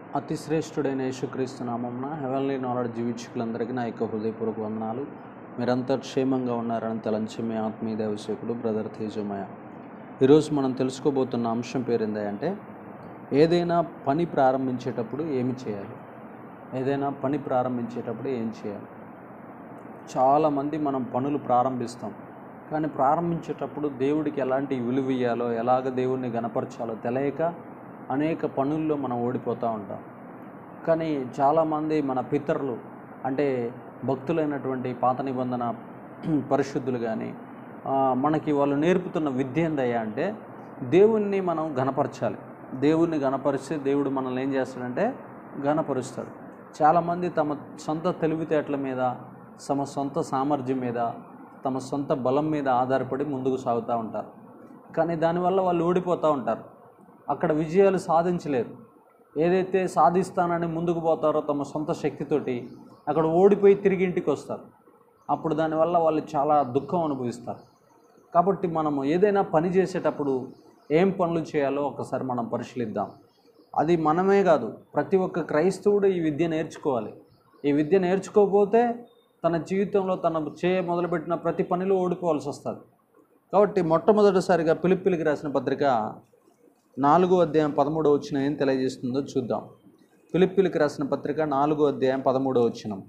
అతి శ్రేష్ఠుడైన యేసుక్రీస్తు నామంన heavenly knowledge వీక్షకులందరికీ నా యొక్క హృదయపూర్వక వందనాలు మీరంతా క్షేమంగా ఉన్నారని తలంచి మీ ఆత్మీయ దేవసేకుడు బ్రదర్ తేజమయ ఈరోజు మనం తెలుసుకోబోతున్న అంశం పేరు ఏంటంటే ఏదైనా పని ప్రారంభించేటప్పుడు ఏమి చేయాలి ఏదైనా పని ప్రారంభించేటప్పుడు ఏం చేయాలి చాలామంది మనం పనులు ప్రారంభిస్తాం కానీ ప్రారంభించేటప్పుడు దేవుడికి ఎలాంటి విలువ ఇయ్యాలో ఎలాగ దేవుడిని గనపరచాలో తెలియక అనేక పనుల్లో మనం ఓడిపోతూ ఉంటాం కానీ చాలామంది మన పితరులు అంటే భక్తులైనటువంటి పాత నిబంధన పరిశుద్ధులు కానీ ఆ, మనకి వాళ్ళు నేర్పుతున్న విద్య ఏందయ్యా అంటే దేవుణ్ణి మనం గనపరచాలి దేవుణ్ణి గనపరిస్తే దేవుడు మనల్ని ఏం చేస్తాడంటే గనపరుస్తాడు చాలామంది తమ సొంత తెలివితేటల మీద తమ సొంత సామర్థ్యం మీద తమ సొంత బలం మీద ఆధారపడి ముందుకు సాగుతూ ఉంటారు కానీ దానివల్ల వాళ్ళు ఓడిపోతూ ఉంటారు అక్కడ విజయాలు సాధించలేరు ఏదైతే సాధిస్తానని ముందుకు పోతారో తమ సొంత శక్తితోటి అక్కడ ఓడిపోయి తిరిగి ఇంటికి వస్తారు అప్పుడు దానివల్ల వాళ్ళు చాలా దుఃఖం అనుభవిస్తారు కాబట్టి మనము ఏదైనా పని చేసేటప్పుడు ఏం పనులు చేయాలో ఒకసారి మనం పరిశీలిద్దాం అది మనమే కాదు ప్రతి ఒక్క క్రైస్తవుడు ఈ విద్య నేర్చుకోవాలి ఈ విద్య నేర్చుకోకపోతే తన జీవితంలో తన చేయ మొదలుపెట్టిన ప్రతి పనిలో ఓడిపోవాల్సి వస్తుంది కాబట్టి మొట్టమొదటిసారిగా పిలిపిలికి రాసిన పత్రిక నాలుగో అధ్యాయం పదమూడో వచ్చిన ఏం తెలియజేస్తుందో చూద్దాం పిలిపిలికి రాసిన పత్రిక నాలుగో అధ్యాయం పదమూడో వచ్చినం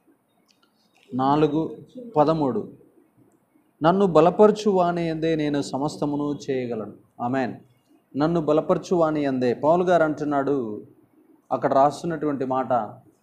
నాలుగు పదమూడు నన్ను బలపరచు వాని అందే నేను సమస్తమును చేయగలను ఆమెన్ నన్ను బలపరచు వాని అందే పౌల్ గారు అంటున్నాడు అక్కడ రాస్తున్నటువంటి మాట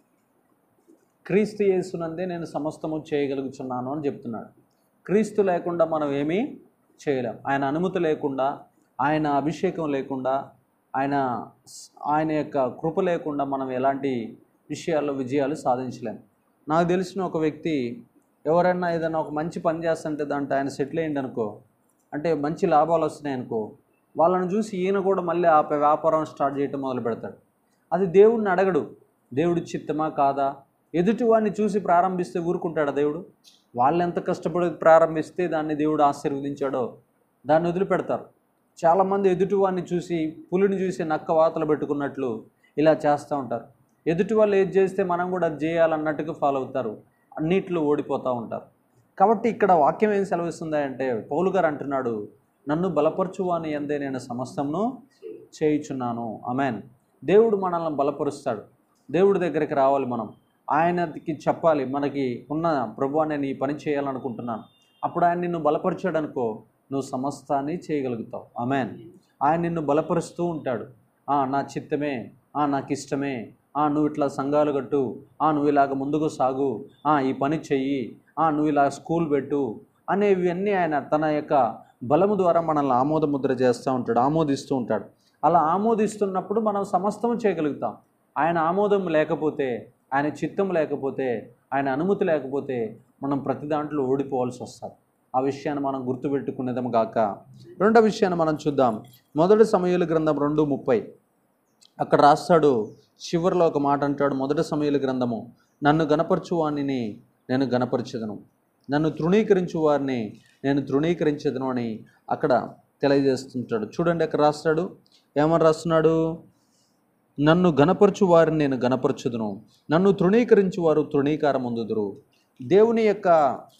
క్రీస్తు యేసునందే నేను సమస్తము చేయగలుగుతున్నాను అని చెప్తున్నాడు క్రీస్తు లేకుండా మనం ఏమీ చేయలేం ఆయన అనుమతి లేకుండా ఆయన అభిషేకం లేకుండా ఆయన ఆయన యొక్క కృప లేకుండా మనం ఎలాంటి విషయాల్లో విజయాలు సాధించలేం నాకు తెలిసిన ఒక వ్యక్తి ఎవరైనా ఏదైనా ఒక మంచి పని చేస్తుంటే దాంట్లో ఆయన సెటిల్ అయ్యింది అనుకో అంటే మంచి లాభాలు వస్తున్నాయి అనుకో వాళ్ళని చూసి ఈయన కూడా మళ్ళీ ఆ వ్యాపారం స్టార్ట్ చేయటం మొదలు పెడతాడు అది దేవుడిని అడగడు దేవుడి చిత్తమా కాదా ఎదుటివాడిని చూసి ప్రారంభిస్తే ఊరుకుంటాడా దేవుడు వాళ్ళు ఎంత కష్టపడి ప్రారంభిస్తే దాన్ని దేవుడు ఆశీర్వదించాడో దాన్ని వదిలిపెడతారు చాలామంది ఎదుటివాడిని చూసి పులిని చూసి నక్క వాతలు పెట్టుకున్నట్లు ఇలా చేస్తూ ఉంటారు ఎదుటి వాళ్ళు ఏది చేస్తే మనం కూడా అది చేయాలన్నట్టుగా ఫాలో అవుతారు అన్నిట్లో ఓడిపోతూ ఉంటారు కాబట్టి ఇక్కడ వాక్యం ఏం సెలవిస్తుంది అంటే పౌలు గారు అంటున్నాడు నన్ను బలపరచు అని ఎందే నేను సమస్తమును చేయుచున్నాను అమెన్ దేవుడు మనల్ని బలపరుస్తాడు దేవుడి దగ్గరికి రావాలి మనం ఆయనకి చెప్పాలి మనకి ఉన్న ప్రభు నేను ఈ పని చేయాలనుకుంటున్నాను అప్పుడు ఆయన నిన్ను బలపరిచాడు అనుకో నువ్వు సమస్తాన్ని చేయగలుగుతావు అమెన్ ఆయన నిన్ను బలపరుస్తూ ఉంటాడు "ఆ, నా చిత్తమే "ఆ, నాకు ఇష్టమే "ఆ, నువ్వు ఇట్లా సంఘాలు కట్టు "ఆ, నువ్వు ఇలాగ ముందుకు సాగు "ఆ, ఈ పని చెయ్యి "ఆ, నువ్వు ఇలా స్కూల్ పెట్టు అనేవన్నీ ఆయన తన యొక్క బలము ద్వారా మనల్ని ఆమోదముద్ర చేస్తూ ఉంటాడు ఆమోదిస్తూ ఉంటాడు అలా ఆమోదిస్తున్నప్పుడు మనం సమస్తం చేయగలుగుతాం ఆయన ఆమోదం లేకపోతే ఆయన చిత్తం లేకపోతే ఆయన అనుమతి లేకపోతే మనం ప్రతి దాంట్లో ఓడిపోవాల్సి వస్తుంది ఆ విషయాన్ని మనం గుర్తుపెట్టుకునేదాం గాక రెండో విషయాన్ని మనం చూద్దాం మొదటి సమయాల గ్రంథం రెండు ముప్పై అక్కడ రాస్తాడు చివరిలో ఒక మాట అంటాడు మొదటి సమయాల గ్రంథము నన్ను గనపరచు వాణిని నేను గనపరచదను నన్ను తృణీకరించు వారిని నేను తృణీకరించదను అని అక్కడ తెలియజేస్తుంటాడు చూడండి అక్కడ రాస్తాడు ఏమని రాస్తున్నాడు నన్ను గనపరచు వారిని నేను గనపరచుదును నన్ను తృణీకరించు వారు తృణీకారం పొందుదురు దేవుని యొక్క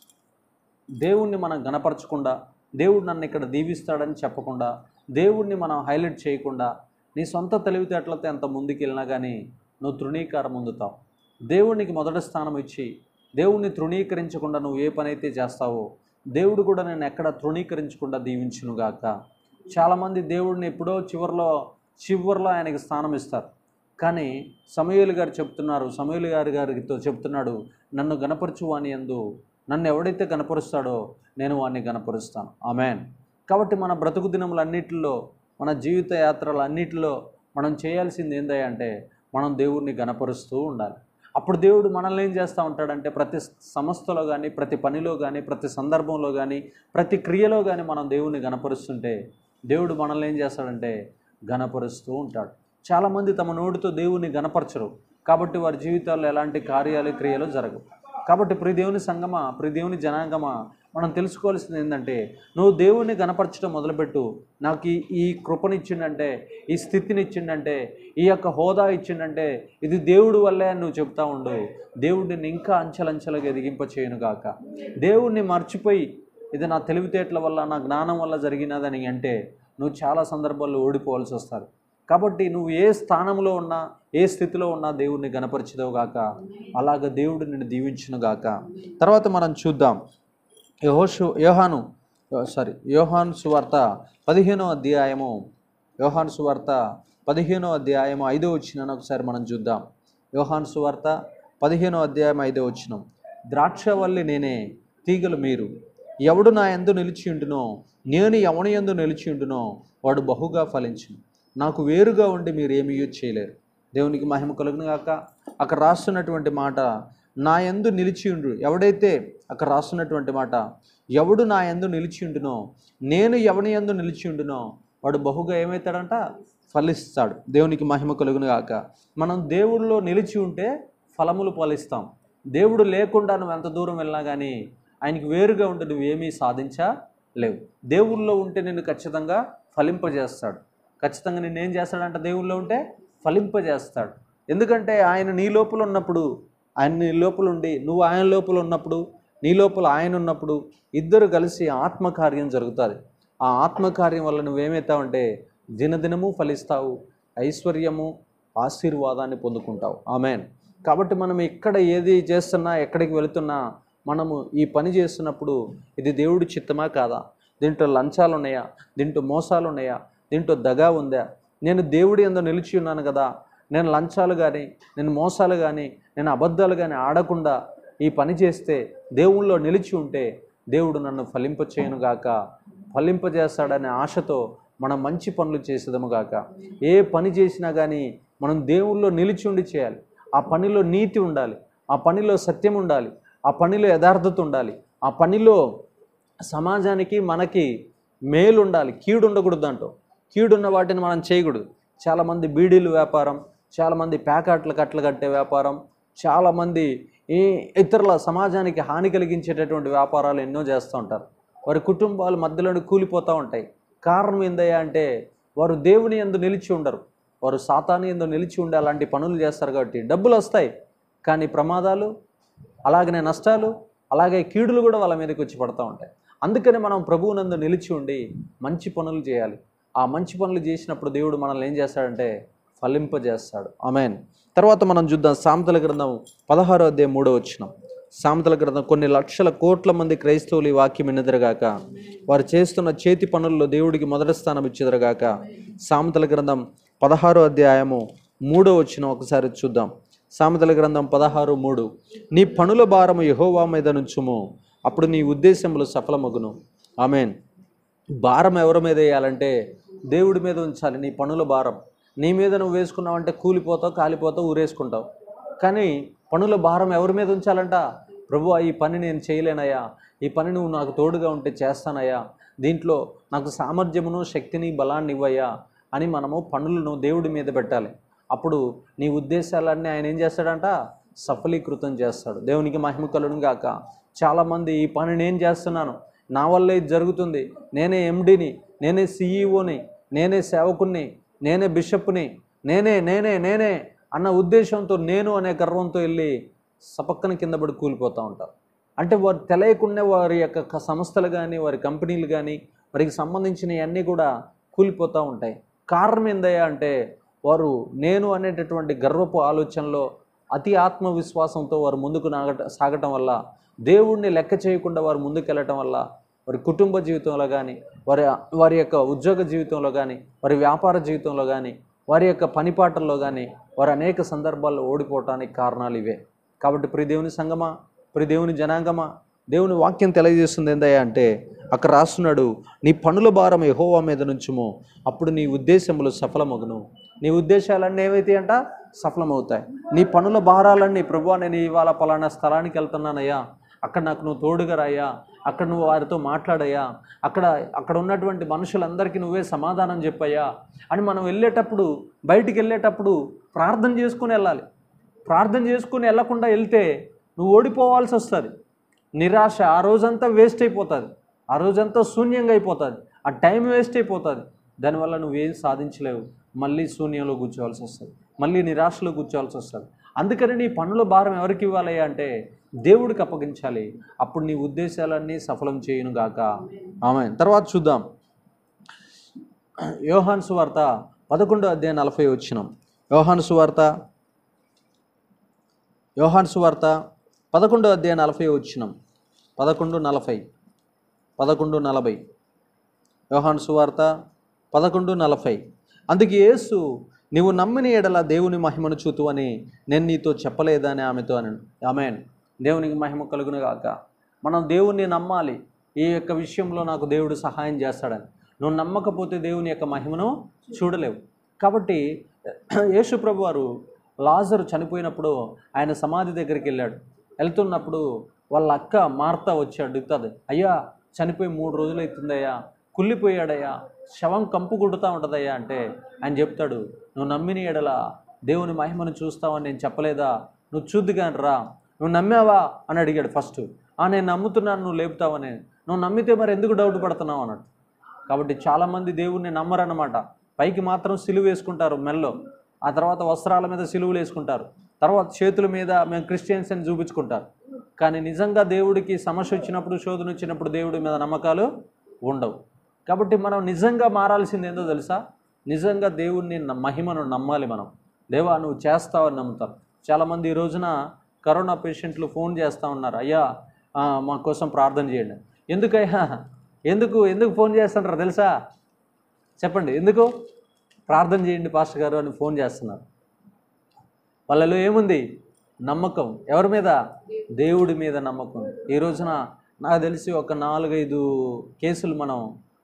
దేవుణ్ణి మనం గనపరచకుండా దేవుడు నన్ను ఇక్కడ దీవిస్తాడని చెప్పకుండా దేవుణ్ణి మనం హైలైట్ చేయకుండా నీ సొంత తెలివితేటలతో ఎంత ముందుకెళ్ళినా కానీ నువ్వు తృణీకారం పొందుతావు దేవునికి మొదటి స్థానం ఇచ్చి దేవుణ్ణి తృణీకరించకుండా నువ్వు ఏ పని అయితే చేస్తావో దేవుడు కూడా నేను ఎక్కడ తృణీకరించకుండా దీవించునుగాక చాలామంది దేవుడిని ఎప్పుడో చివరిలో చివరిలో ఆయనకి స్థానం ఇస్తారు కానీ సమయూలు గారు చెప్తున్నారు సమయూలు గారి గారితో చెప్తున్నాడు నన్ను గనపరచు వాని ఎందు నన్ను ఎవడైతే గనపరుస్తాడో నేను వాడిని గనపరుస్తాను ఆమెన్ కాబట్టి మన బ్రతుకు దినములన్నిటిలో మన జీవిత యాత్రలు అన్నిటిలో మనం చేయాల్సింది ఏందయ్య అంటే మనం దేవుడిని గనపరుస్తూ ఉండాలి అప్పుడు దేవుడు మనల్ని ఏం చేస్తూ ఉంటాడంటే ప్రతి సంస్థలో కానీ ప్రతి పనిలో కానీ ప్రతి సందర్భంలో కానీ ప్రతి క్రియలో కానీ మనం దేవుడిని గనపరుస్తుంటే దేవుడు మనల్ని ఏం చేస్తాడంటే గనపరుస్తూ ఉంటాడు చాలామంది తమ నోటితో దేవుని గనపరచరు కాబట్టి వారి జీవితాల్లో ఎలాంటి కార్యాలు క్రియలు జరగవు కాబట్టి ప్రియ దేవుని సంగమా ప్రియ దేవుని జనాంగమా మనం తెలుసుకోవాల్సింది ఏంటంటే నువ్వు దేవుణ్ణి గనపరచడం మొదలుపెట్టు నాకు ఈ ఈ కృపనిచ్చిండంటే ఈ స్థితిని ఇచ్చిండంటే ఈ యొక్క హోదా ఇచ్చిండంటే ఇది దేవుడి వల్లే అని నువ్వు చెప్తా ఉండు దేవుడిని ఇంకా అంచెలంచెలుగా ఎదిగింప చేయను గాక దేవుణ్ణి మర్చిపోయి ఇది నా తెలివితేటల వల్ల నా జ్ఞానం వల్ల జరిగినదని అంటే నువ్వు చాలా సందర్భాల్లో ఓడిపోవాల్సి వస్తారు కాబట్టి నువ్వు ఏ స్థానంలో ఉన్నా ఏ స్థితిలో ఉన్నా దేవుడిని గనపరిచదవు గాక అలాగ దేవుడు నిన్ను దీవించును గాక తర్వాత మనం చూద్దాం యహోషు యోహాను సారీ యోహాను సువార్త పదిహేనో అధ్యాయము యోహాను సువార్త పదిహేనో అధ్యాయము ఐదో వచ్చిన ఒకసారి మనం చూద్దాం యోహాను సువార్త పదిహేనో అధ్యాయం ఐదో వచ్చినం ద్రాక్షవల్లి నేనే తీగలు మీరు ఎవడు నా ఎందు నిలిచి ఉండునో నేను ఎవని ఎందు నిలిచి ఉండునో వాడు బహుగా ఫలించును నాకు వేరుగా ఉండి మీరు ఏమీ చేయలేరు దేవునికి మహిమ కలుగును గాక అక్కడ రాస్తున్నటువంటి మాట నా యందు నిలిచి ఉండు ఎవడైతే అక్కడ రాస్తున్నటువంటి మాట ఎవడు నా యందు నిలిచి ఉండునో నేను ఎవని యందు నిలిచి ఉండునో వాడు బహుగా ఏమవుతాడంట ఫలిస్తాడు దేవునికి మహిమ కలుగును గాక మనం దేవుడిలో నిలిచి ఉంటే ఫలములు ఫలిస్తాం దేవుడు లేకుండా నువ్వు ఎంత దూరం వెళ్ళినా కానీ ఆయనకి వేరుగా ఉంటే నువ్వేమీ సాధించలేవు దేవుళ్ళో ఉంటే నిన్ను ఖచ్చితంగా ఫలింపజేస్తాడు ఖచ్చితంగా నిన్ను ఏం చేస్తాడంట దేవుళ్ళో ఉంటే ఫలింపజేస్తాడు ఎందుకంటే ఆయన నీ లోపల ఉన్నప్పుడు ఆయన నీ లోపల ఉండి నువ్వు ఆయన లోపల ఉన్నప్పుడు నీ లోపల ఆయన ఉన్నప్పుడు ఇద్దరు కలిసి ఆత్మకార్యం జరుగుతుంది ఆ ఆత్మకార్యం వల్ల నువ్వేమవుతావంటే దినదినము ఫలిస్తావు ఐశ్వర్యము ఆశీర్వాదాన్ని పొందుకుంటావు ఆమెన్ కాబట్టి మనం ఎక్కడ ఏది చేస్తున్నా ఎక్కడికి వెళుతున్నా మనము ఈ పని చేస్తున్నప్పుడు ఇది దేవుడి చిత్తమా కాదా దీంట్లో లంచాలు ఉన్నాయా దీంట్లో మోసాలు ఉన్నాయా దీంట్లో దగా ఉందా నేను దేవుడి ఎందు నిలిచి ఉన్నాను కదా నేను లంచాలు కానీ నేను మోసాలు కానీ నేను అబద్ధాలు కానీ ఆడకుండా ఈ పని చేస్తే దేవుళ్ళో నిలిచి ఉంటే దేవుడు నన్ను ఫలింపచేయను గాక ఫలింపజేస్తాడనే ఆశతో మనం మంచి పనులు చేసేదము గాక ఏ పని చేసినా కానీ మనం దేవుళ్ళో నిలిచి ఉండి చేయాలి ఆ పనిలో నీతి ఉండాలి ఆ పనిలో సత్యం ఉండాలి ఆ పనిలో యథార్థత ఉండాలి ఆ పనిలో సమాజానికి మనకి మేలు ఉండాలి కీడు ఉండకూడదు దాంట్లో కీడున్న వాటిని మనం చేయకూడదు చాలామంది బీడీలు వ్యాపారం చాలామంది ప్యాకెట్లు కట్టలు కట్టే వ్యాపారం చాలామంది ఈ ఇతరుల సమాజానికి హాని కలిగించేటటువంటి వ్యాపారాలు ఎన్నో చేస్తూ ఉంటారు వారి కుటుంబాలు మధ్యలోనే కూలిపోతూ ఉంటాయి కారణం ఏందయ్యా అంటే వారు దేవుని ఎందు నిలిచి ఉండరు వారు సాతాని ఎందు నిలిచి ఉండే అలాంటి పనులు చేస్తారు కాబట్టి డబ్బులు వస్తాయి కానీ ప్రమాదాలు అలాగనే నష్టాలు అలాగే కీడులు కూడా వాళ్ళ మీదకి వచ్చి పడతా ఉంటాయి అందుకని మనం ప్రభువునందు నిలిచి ఉండి మంచి పనులు చేయాలి ఆ మంచి పనులు చేసినప్పుడు దేవుడు మనల్ని ఏం చేస్తాడంటే ఫలింపజేస్తాడు ఆమెన్ తర్వాత మనం చూద్దాం సామెతల గ్రంథం పదహారో అధ్యాయం మూడో వచ్చినాం సామెతల గ్రంథం కొన్ని లక్షల కోట్ల మంది క్రైస్తవులు ఈ వాక్యం ఎన్నెదరగాక వారు చేస్తున్న చేతి పనుల్లో దేవుడికి మొదటి స్థానం ఇచ్చెదరగాక సామెతల గ్రంథం పదహారో అధ్యాయము మూడో వచ్చిన ఒకసారి చూద్దాం సామెతల గ్రంథం పదహారు మూడు నీ పనుల భారము యహోవా మీద నుంచుము అప్పుడు నీ ఉద్దేశములు సఫలమగును ఆమెన్ భారం ఎవరి మీద వేయాలంటే దేవుడి మీద ఉంచాలి నీ పనుల భారం నీ మీద నువ్వు వేసుకున్నావంటే కూలిపోతావు కాలిపోతావు ఊరేసుకుంటావు కానీ పనుల భారం ఎవరి మీద ఉంచాలంట ప్రభు ఈ పని నేను చేయలేనయ్యా ఈ పని నువ్వు నాకు తోడుగా ఉంటే చేస్తానయ్యా దీంట్లో నాకు సామర్థ్యమును శక్తిని బలాన్ని ఇవ్వయ్యా అని మనము పనులను దేవుడి మీద పెట్టాలి అప్పుడు నీ ఉద్దేశాలన్నీ ఆయన ఏం చేస్తాడంట సఫలీకృతం చేస్తాడు దేవునికి మహిమ కలుగును గాక చాలామంది ఈ పని నేను చేస్తున్నాను నా వల్ల ఇది జరుగుతుంది నేనే ఎండిని నేనే సిఈఓని నేనే సేవకుని నేనే బిషప్ని నేనే నేనే నేనే అన్న ఉద్దేశంతో నేను అనే గర్వంతో వెళ్ళి సపక్కన కింద పడి కూలిపోతూ ఉంటారు అంటే వారు తెలియకుండా వారి యొక్క క- సంస్థలు కానీ వారి కంపెనీలు కానీ వారికి సంబంధించినవి అన్నీ కూడా కూలిపోతూ ఉంటాయి కారణం ఏందయ్యా అంటే వారు నేను అనేటటువంటి గర్వపు ఆలోచనలో అతి ఆత్మవిశ్వాసంతో వారు ముందుకు నాగట సాగటం వల్ల దేవుణ్ణి లెక్క చేయకుండా వారు ముందుకెళ్ళటం వల్ల వారి కుటుంబ జీవితంలో కానీ వారి వారి యొక్క ఉద్యోగ జీవితంలో కానీ వారి వ్యాపార జీవితంలో కానీ వారి యొక్క పనిపాటల్లో కానీ వారు అనేక సందర్భాల్లో ఓడిపోవటానికి కారణాలు ఇవే కాబట్టి ప్రియ దేవుని సంగమా ప్రియ దేవుని జనాంగమా దేవుని వాక్యం తెలియజేస్తుంది ఏందయ్యా అంటే అక్కడ రాస్తున్నాడు నీ పనుల భారం యహోవా మీద నుంచుము అప్పుడు నీ ఉద్దేశములు సఫలమగును నీ ఉద్దేశాలన్నీ ఏవైతే అంట సఫలమవుతాయి నీ పనుల భారాలన్నీ ప్రభు నేను ఇవాళ పలానా స్థలానికి వెళ్తున్నానయ్యా అక్కడ నాకు నువ్వు తోడుగా రాయ్యా అక్కడ నువ్వు వారితో మాట్లాడయ్యా అక్కడ అక్కడ ఉన్నటువంటి మనుషులందరికీ నువ్వే సమాధానం చెప్పయ్యా అని మనం వెళ్ళేటప్పుడు బయటికి వెళ్ళేటప్పుడు ప్రార్థన చేసుకుని వెళ్ళాలి ప్రార్థన చేసుకుని వెళ్ళకుండా వెళ్తే నువ్వు ఓడిపోవాల్సి వస్తుంది నిరాశ ఆ రోజంతా వేస్ట్ అయిపోతుంది ఆ రోజంతా శూన్యంగా అయిపోతుంది ఆ టైం వేస్ట్ అయిపోతుంది దానివల్ల నువ్వేం సాధించలేవు మళ్ళీ శూన్యంలో కూర్చోవాల్సి వస్తుంది మళ్ళీ నిరాశలో కూర్చోవాల్సి వస్తుంది అందుకని నీ పనుల భారం ఎవరికి ఇవ్వాలి అంటే దేవుడికి అప్పగించాలి అప్పుడు నీ ఉద్దేశాలన్నీ సఫలం చేయును గాక ఆమె తర్వాత చూద్దాం యోహాన్ సువార్త పదకొండో అధ్యాయం నలభై వచ్చినం యోహాన్ సువార్త యోహాన్ సువార్త పదకొండో అధ్యాయం నలభై వచ్చినం పదకొండు నలభై పదకొండు నలభై యోహాన్ సువార్త పదకొండు నలభై అందుకే యేసు నీవు నమ్మిన ఎడల దేవుని మహిమను చూతు అని నేను నీతో చెప్పలేదా అని ఆమెతో అని ఆమెన్ దేవునికి మహిమ కలుగును గాక మనం దేవుణ్ణి నమ్మాలి ఈ యొక్క విషయంలో నాకు దేవుడు సహాయం చేస్తాడని నువ్వు నమ్మకపోతే దేవుని యొక్క మహిమను చూడలేవు కాబట్టి యేసు ప్రభు వారు లాజరు చనిపోయినప్పుడు ఆయన సమాధి దగ్గరికి వెళ్ళాడు వెళ్తున్నప్పుడు వాళ్ళ అక్క మార్త వచ్చి అడుగుతుంది అయ్యా చనిపోయి మూడు రోజులు అవుతుందయ్యా కుళ్ళిపోయాడయ్యా శవం కంపు కుడుతూ ఉంటుందయ్యా అంటే ఆయన చెప్తాడు నువ్వు నమ్మిన ఎడల దేవుని మహిమను చూస్తావని నేను చెప్పలేదా నువ్వు చూద్దు కానీ రా నువ్వు నమ్మావా అని అడిగాడు ఫస్ట్ ఆ నేను నమ్ముతున్నాను నువ్వు లేపుతావని నువ్వు నమ్మితే మరి ఎందుకు డౌట్ పడుతున్నావు అన్నాడు కాబట్టి చాలామంది దేవుణ్ణి నమ్మరన్నమాట పైకి మాత్రం సిలువ వేసుకుంటారు మెల్లో ఆ తర్వాత వస్త్రాల మీద సిలువలు వేసుకుంటారు తర్వాత చేతుల మీద మేము క్రిస్టియన్స్ అని చూపించుకుంటారు కానీ నిజంగా దేవుడికి సమస్య వచ్చినప్పుడు శోధన వచ్చినప్పుడు దేవుడి మీద నమ్మకాలు ఉండవు కాబట్టి మనం నిజంగా మారాల్సింది ఏందో తెలుసా నిజంగా దేవుణ్ణి న- మహిమను నమ్మాలి మనం దేవా నువ్వు చేస్తావని నమ్ముతారు చాలామంది ఈ రోజున కరోనా పేషెంట్లు ఫోన్ చేస్తూ ఉన్నారు అయ్యా ఆ, మా కోసం ప్రార్థన చేయండి ఎందుకయ్యా ఎందుకు ఎందుకు ఫోన్ చేస్తుంటారు తెలుసా చెప్పండి ఎందుకు ప్రార్థన చేయండి పాస్టర్ గారు అని ఫోన్ చేస్తున్నారు వాళ్ళలో ఏముంది నమ్మకం ఎవరి మీద దేవుడి మీద నమ్మకం ఈ రోజున నాకు తెలిసి ఒక నాలుగైదు కేసులు మనం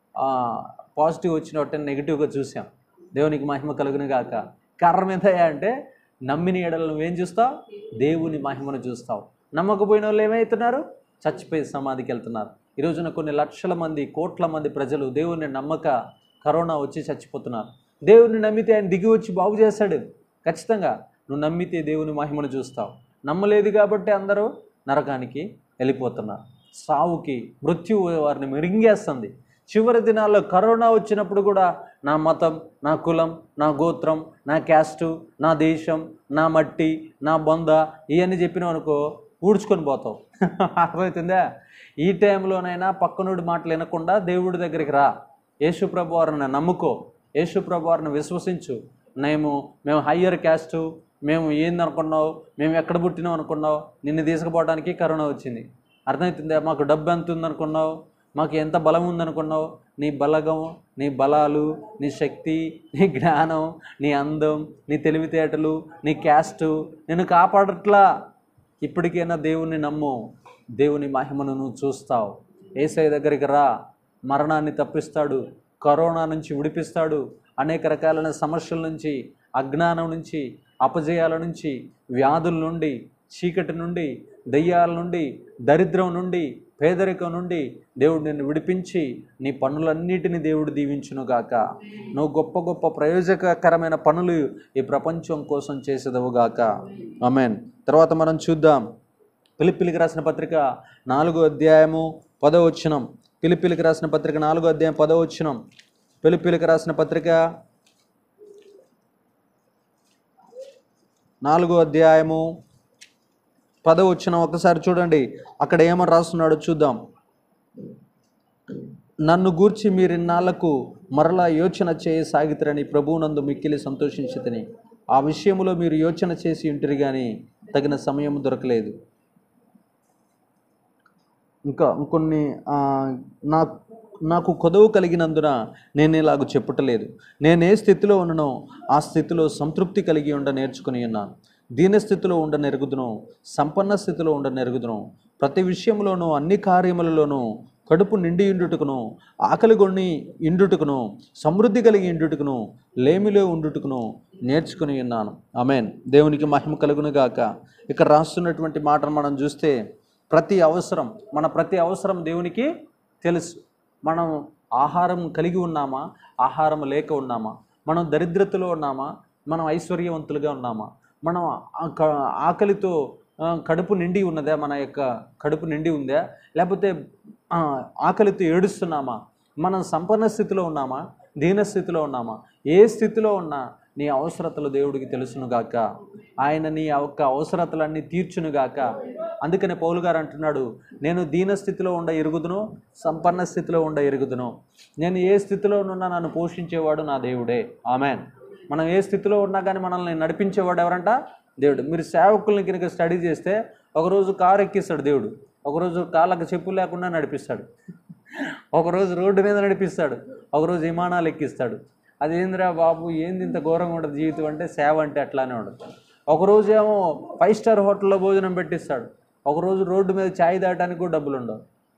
పాజిటివ్ వచ్చినట్టు నెగిటివ్గా చూసాం దేవునికి మహిమ కలుగును గాక కారణం ఏంటయ్యా అంటే నమ్మిన ఎడలు నువ్వేం చూస్తావు దేవుని మహిమను చూస్తావు నమ్మకపోయిన వాళ్ళు ఏమవుతున్నారు చచ్చిపోయి సమాధికి వెళ్తున్నారు ఈ రోజున కొన్ని లక్షల మంది కోట్ల మంది ప్రజలు దేవుని నమ్మక కరోనా వచ్చి చచ్చిపోతున్నారు దేవుని నమ్మితే ఆయన దిగి వచ్చి బాగు చేస్తాడు ఖచ్చితంగా నువ్వు నమ్మితే దేవుని మహిమను చూస్తావు నమ్మలేదు కాబట్టి అందరూ నరకానికి వెళ్ళిపోతున్నారు సావుకి మృత్యువు వారిని మిరింగేస్తుంది చివరి దినాల్లో కరోనా వచ్చినప్పుడు కూడా నా మతం నా కులం నా గోత్రం నా క్యాస్టు నా దేశం నా మట్టి నా బొంద ఇవన్నీ చెప్పినావు అనుకో ఊడ్చుకొని పోతావు అర్థమవుతుందా ఈ టైంలోనైనా పక్కనుడి మాటలు వినకుండా దేవుడి దగ్గరికి రా యేసుప్రభు వారిని నమ్ముకో యేసుప్రభు వారిని విశ్వసించు మేము మేము హయ్యర్ క్యాస్టు మేము ఏందనుకున్నావు మేము ఎక్కడ పుట్టినాం అనుకున్నావు నిన్ను తీసుకుపోవడానికి కరోనా వచ్చింది అర్థమవుతుందా మాకు డబ్బు ఎంత ఉందనుకున్నావు మాకు ఎంత బలం ఉందనుకున్నావు నీ బలగం నీ బలాలు నీ శక్తి నీ జ్ఞానం నీ అందం నీ తెలివితేటలు నీ క్యాస్టు నిన్ను కాపాడట్లా ఇప్పటికైనా దేవుణ్ణి నమ్ము దేవుని మహిమను నువ్వు చూస్తావు ఏసై దగ్గరికి రా మరణాన్ని తప్పిస్తాడు కరోనా నుంచి విడిపిస్తాడు అనేక రకాలైన సమస్యల నుంచి అజ్ఞానం నుంచి అపజయాల నుంచి వ్యాధుల నుండి చీకటి నుండి దయ్యాల నుండి దరిద్రం నుండి పేదరికం నుండి దేవుడు నిన్ను విడిపించి నీ పనులన్నిటిని దేవుడు దీవించును గాక నువ్వు గొప్ప గొప్ప ప్రయోజకరమైన పనులు ఈ ప్రపంచం కోసం చేసేదవు గాక ఆమెన్ తర్వాత మనం చూద్దాం పిలిపిలికి రాసిన పత్రిక నాలుగో అధ్యాయము పదో వచ్చినం పిలిపిలికి రాసిన పత్రిక నాలుగో అధ్యాయం పదో వచ్చినం పిలిపిలికి రాసిన పత్రిక నాలుగో అధ్యాయము పదో వచ్చిన ఒకసారి చూడండి అక్కడ ఏమని రాస్తున్నాడో చూద్దాం నన్ను గూర్చి మీరిన్నాళ్లకు మరలా యోచన చేయ సాగితరని ప్రభువునందు మిక్కిలి సంతోషించితని ఆ విషయములో మీరు యోచన చేసి ఉంటిరి కానీ తగిన సమయం దొరకలేదు ఇంకా ఇంకొన్ని ఆ, నా నాకు కొదవు కలిగినందున నేను ఇలాగ చెప్పుటలేదు నేను ఏ స్థితిలో ఉన్ననో ఆ స్థితిలో సంతృప్తి కలిగి ఉండ నేర్చుకుని ఉన్నాను దీన స్థితిలో ఉండ నెరుగుదును సంపన్న స్థితిలో ఉండ నెరుగుదును ప్రతి విషయంలోనూ అన్ని కార్యములలోనూ కడుపు నిండి ఇండుటకును ఆకలిగొని ఇండుటకును సమృద్ధి కలిగి ఇండుటకును లేమిలో ఉండుటకును నేర్చుకుని ఉన్నాను ఆమెన్ దేవునికి మహిమ కలుగును గాక ఇక్కడ రాస్తున్నటువంటి మాటను మనం చూస్తే ప్రతి అవసరం మన ప్రతి అవసరం దేవునికి తెలుసు మనం ఆహారం కలిగి ఉన్నామా ఆహారం లేక ఉన్నామా మనం దరిద్రతలో ఉన్నామా మనం ఐశ్వర్యవంతులుగా ఉన్నామా మనం ఆక- ఆకలితో ఆ, కడుపు నిండి ఉన్నదా మన యొక్క కడుపు నిండి ఉందా లేకపోతే ఆ, ఆకలితో ఏడుస్తున్నామా మనం సంపన్న స్థితిలో ఉన్నామా దీన స్థితిలో ఉన్నామా ఏ స్థితిలో ఉన్నా నీ అవసరతలు దేవుడికి తెలుసునుగాక ఆయన నీ యొక్క అవసరతలన్నీ తీర్చునుగాక అందుకనే పౌలు గారు అంటున్నాడు నేను దీన స్థితిలో ఉండ ఎరుగుదును సంపన్న స్థితిలో ఉండ ఎరుగుదును నేను ఏ స్థితిలో ఉన్నా నన్ను పోషించేవాడు నా దేవుడే ఆమెన్ మనం ఏ స్థితిలో ఉన్నా కానీ మనల్ని నడిపించేవాడు ఎవరంట దేవుడు మీరు సేవకుల్ని కనుక స్టడీ చేస్తే ఒకరోజు కారు ఎక్కిస్తాడు దేవుడు ఒకరోజు కాళ్ళకు చెప్పులు లేకుండా నడిపిస్తాడు ఒకరోజు రోడ్డు మీద నడిపిస్తాడు ఒకరోజు విమానాలు ఎక్కిస్తాడు అదేందిరా బాబు ఏంది ఇంత ఘోరంగా ఉంటుంది జీవితం అంటే సేవ అంటే అట్లానే ఉండదు ఒకరోజు ఏమో ఫైవ్ స్టార్ హోటల్లో భోజనం పెట్టిస్తాడు ఒకరోజు రోడ్డు మీద ఛాయ్ దాటానికి కూడా డబ్బులు ఉండవు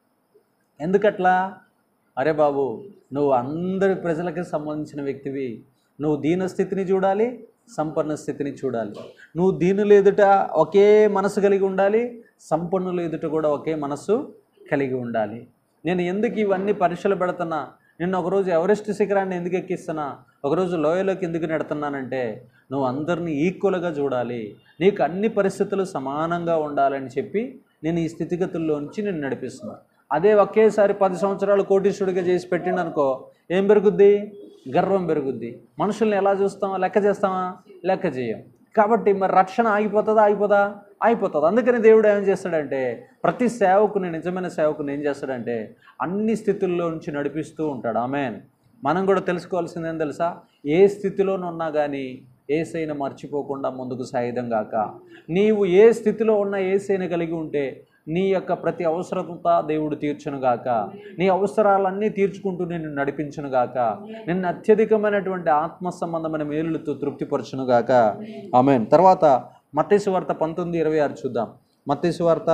ఎందుకట్లా అరే బాబు నువ్వు అందరి ప్రజలకి సంబంధించిన వ్యక్తివి నువ్వు దీన స్థితిని చూడాలి సంపన్న స్థితిని చూడాలి నువ్వు దీనులు ఎదుట ఒకే మనసు కలిగి ఉండాలి సంపన్నులు ఎదుట కూడా ఒకే మనస్సు కలిగి ఉండాలి నేను ఎందుకు ఇవన్నీ పరీక్షలు పెడుతున్నా నిన్న ఒకరోజు ఎవరెస్ట్ శిఖరాన్ని ఎందుకు ఎక్కిస్తున్నా ఒకరోజు లోయలోకి ఎందుకు నెడుతున్నానంటే నువ్వు అందరినీ ఈక్వల్గా చూడాలి నీకు అన్ని పరిస్థితులు సమానంగా ఉండాలని చెప్పి నేను ఈ స్థితిగతుల్లో నుంచి నేను నడిపిస్తున్నాను అదే ఒకేసారి పది సంవత్సరాలు కోటీశ్వరుడిగా చేసి పెట్టిండు అనుకో ఏం పెరుగుద్ది గర్వం పెరుగుద్ది మనుషుల్ని ఎలా చూస్తామా లెక్క చేస్తామా లెక్క చేయం కాబట్టి మరి రక్షణ ఆగిపోతుందా ఆగిపోదా అయిపోతుంది అందుకని దేవుడు ఏం చేస్తాడంటే ప్రతి సేవకుని నిజమైన సేవకుని ఏం చేస్తాడంటే అన్ని స్థితుల్లో నుంచి నడిపిస్తూ ఉంటాడు ఆమెన్ మనం కూడా తెలుసుకోవాల్సింది ఏం తెలుసా ఏ స్థితిలోనున్నా కానీ ఏసైన మర్చిపోకుండా ముందుకు సాయుధం గాక నీవు ఏ స్థితిలో ఉన్న ఏసైన కలిగి ఉంటే నీ యొక్క ప్రతి అవసరత దేవుడు తీర్చును గాక నీ అవసరాలన్నీ తీర్చుకుంటూ నిన్ను నడిపించును గాక నిన్ను అత్యధికమైనటువంటి ఆత్మ సంబంధమైన మేలులతో తృప్తిపరచును గాక ఆమెన్ తర్వాత మత్తేసు వార్త పంతొమ్మిది ఇరవై ఆరు చూద్దాం మత్తేసు వార్త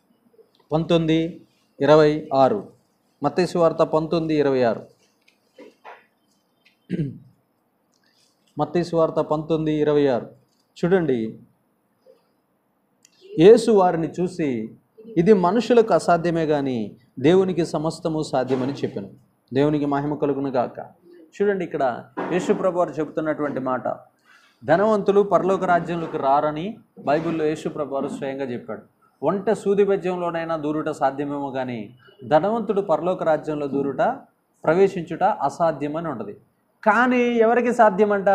పంతొమ్మిది ఇరవై ఆరు మత్తేసు వార్త పంతొమ్మిది ఇరవై ఆరు మత్తయి వార్త పంతొమ్మిది ఇరవై ఆరు చూడండి యేసు వారిని చూసి ఇది మనుషులకు అసాధ్యమే కానీ దేవునికి సమస్తము సాధ్యమని చెప్పాను దేవునికి మహిమ కలుగును గాక చూడండి ఇక్కడ యేసు ప్రభు వారు చెబుతున్నటువంటి మాట ధనవంతులు పరలోక రాజ్యంలోకి రారని బైబిల్లో యేసు ప్రభు వారు స్వయంగా చెప్పాడు వంట సూది బెజ్యంలోనైనా దూరుట సాధ్యమేమో కానీ ధనవంతుడు పరలోక రాజ్యంలో దూరుట ప్రవేశించుట అసాధ్యమని ఉంటుంది కానీ ఎవరికి సాధ్యమంట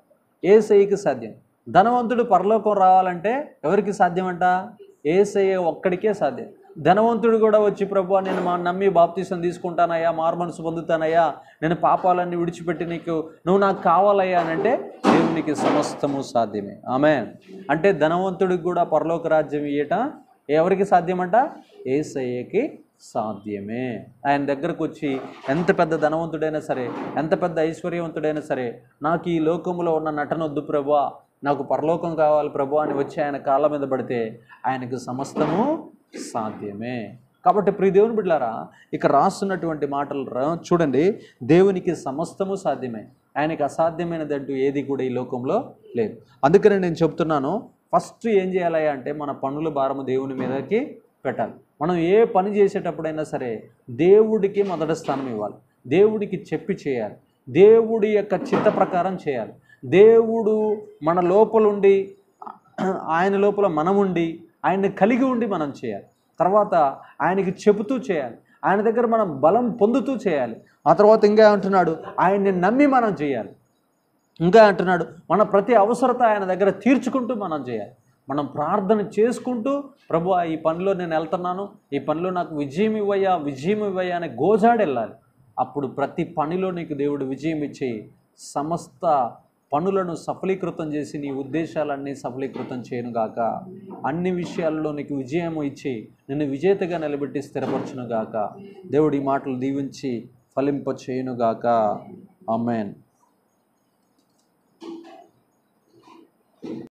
ఏసైకి సాధ్యం ధనవంతుడు పరలోకం రావాలంటే ఎవరికి సాధ్యమంట ఏసయ్య ఒక్కడికే సాధ్యం ధనవంతుడు కూడా వచ్చి ప్రభు నేను మా నమ్మి బాప్తీసం తీసుకుంటానయ్యా మార్మనసు పొందుతానయ్యా నేను పాపాలన్నీ విడిచిపెట్టి నీకు నువ్వు నాకు కావాలయ్యా అని అంటే దేవునికి సమస్తము సాధ్యమే ఆమె అంటే ధనవంతుడికి కూడా పరలోక రాజ్యం ఇయ్యట ఎవరికి సాధ్యమంట ఏసయ్యకి సాధ్యమే ఆయన దగ్గరకు వచ్చి ఎంత పెద్ద ధనవంతుడైనా సరే ఎంత పెద్ద ఐశ్వర్యవంతుడైనా సరే నాకు ఈ లోకంలో ఉన్న నటన వద్దు ప్రభా నాకు పరలోకం కావాలి ప్రభు అని వచ్చి ఆయన కాళ్ళ మీద పడితే ఆయనకు సమస్తము సాధ్యమే కాబట్టి ప్రియ దేవుని బిడ్డారా ఇక రాస్తున్నటువంటి మాటలు రా- చూడండి దేవునికి సమస్తము సాధ్యమే ఆయనకి అసాధ్యమైనదంటూ ఏది కూడా ఈ లోకంలో లేదు అందుకనే నేను చెప్తున్నాను ఫస్ట్ ఏం చేయాలి అంటే మన పనుల భారము దేవుని మీదకి పెట్టాలి మనం ఏ పని చేసేటప్పుడైనా సరే దేవుడికి మొదటి స్థానం ఇవ్వాలి దేవుడికి చెప్పి చేయాలి దేవుడి యొక్క చిత్త ప్రకారం చేయాలి దేవుడు మన లోపలుండి ఆయన లోపల మనం ఉండి ఆయన్ని కలిగి ఉండి మనం చేయాలి తర్వాత ఆయనకి చెబుతూ చేయాలి ఆయన దగ్గర మనం బలం పొందుతూ చేయాలి ఆ తర్వాత ఇంకా అంటున్నాడు ఆయన్ని నమ్మి మనం చేయాలి ఇంకా అంటున్నాడు మన ప్రతి అవసరత ఆయన దగ్గర తీర్చుకుంటూ మనం చేయాలి మనం ప్రార్థన చేసుకుంటూ ప్రభు ఈ పనిలో నేను వెళ్తున్నాను ఈ పనిలో నాకు విజయం ఇవ్వయ్యా విజయం ఇవ్వయ్యా అని గోజాడు వెళ్ళాలి అప్పుడు ప్రతి పనిలో నీకు దేవుడు విజయం ఇచ్చి సమస్త పనులను సఫలీకృతం చేసి నీ ఉద్దేశాలన్నీ సఫలీకృతం చేయనుగాక అన్ని విషయాల్లో నీకు విజయం ఇచ్చి నిన్ను విజేతగా నిలబెట్టి స్థిరపరచునుగాక దేవుడి మాటలు దీవించి ఫలింప చేయునుగాక ఆమెన్